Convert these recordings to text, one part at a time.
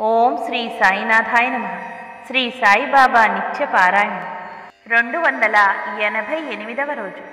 ఓం శ్రీ సాయినాథాయ నమ శ్రీ సాయిబాబా నిత్య పారాయణం రెండు వందల ఎనభై ఎనిమిదవ రోజు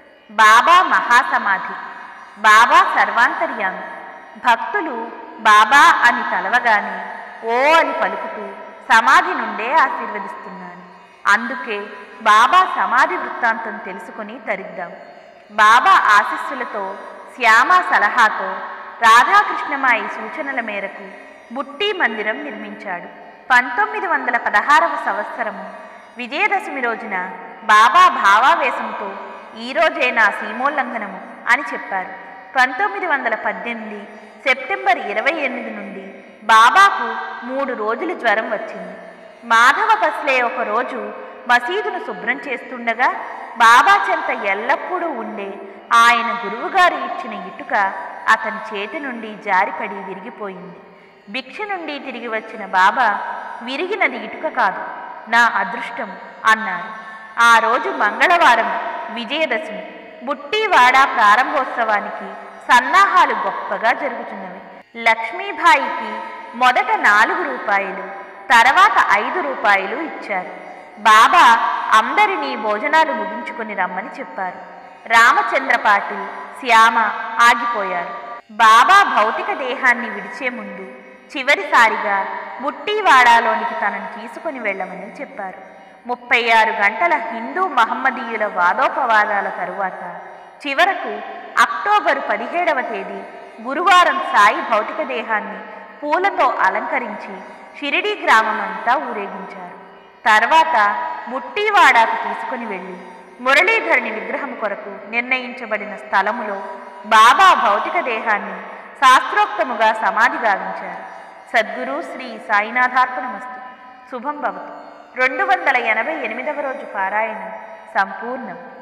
బాబా మహాసమాధి బాబా సర్వాంతర్యామి భక్తులు బాబా అని తలవగానే ఓ అని పలుకుతూ సమాధి నుండే ఆశీర్వదిస్తున్నాను అందుకే బాబా సమాధి వృత్తాంతం తెలుసుకుని తరిద్దాం బాబా ఆశీస్సులతో శ్యామ సలహాతో రాధాకృష్ణమాయి సూచనల మేరకు బుట్టి మందిరం నిర్మించాడు పంతొమ్మిది వందల పదహారవ సంవత్సరము విజయదశమి రోజున బాబా భావావేశంతో ఈ రోజే నా సీమోల్లంఘనము అని చెప్పారు పంతొమ్మిది వందల పద్దెనిమిది సెప్టెంబర్ ఇరవై ఎనిమిది నుండి బాబాకు మూడు రోజులు జ్వరం వచ్చింది మాధవ బస్లే ఒకరోజు మసీదును శుభ్రం చేస్తుండగా బాబా చెంత ఎల్లప్పుడూ ఉండే ఆయన గురువుగారు ఇచ్చిన ఇటుక అతని చేతి నుండి జారిపడి విరిగిపోయింది భిక్ష నుండి తిరిగి వచ్చిన బాబా విరిగినది ఇటుక కాదు నా అదృష్టం అన్నారు ఆ రోజు మంగళవారం విజయదశమి బుట్టివాడ ప్రారంభోత్సవానికి సన్నాహాలు గొప్పగా జరుగుతున్నవి లక్ష్మీబాయికి మొదట నాలుగు రూపాయలు తర్వాత ఐదు రూపాయలు ఇచ్చారు బాబా అందరినీ భోజనాలు ముగించుకొని రమ్మని చెప్పారు రామచంద్ర పాటిల్ శ్యామ ఆగిపోయారు బాబా భౌతిక దేహాన్ని విడిచే ముందు చివరిసారిగా బుట్టివాడాలోనికి తనను తీసుకుని వెళ్ళమని చెప్పారు ముప్పై ఆరు గంటల హిందూ మహమ్మదీయుల వాదోపవాదాల తరువాత చివరకు అక్టోబరు పదిహేడవ తేదీ గురువారం సాయి భౌతిక దేహాన్ని పూలతో అలంకరించి షిరిడీ గ్రామమంతా ఊరేగించారు తర్వాత ముట్టివాడాకు తీసుకుని వెళ్ళి మురళీధరుని విగ్రహం కొరకు నిర్ణయించబడిన స్థలములో బాబా భౌతిక దేహాన్ని శాస్త్రోక్తముగా సమాధి గావించారు సద్గురు శ్రీ సాయినాథార్పణమస్తు శుభం భవతు రెండు వందల ఎనభై ఎనిమిదవ రోజు పారాయణం సంపూర్ణం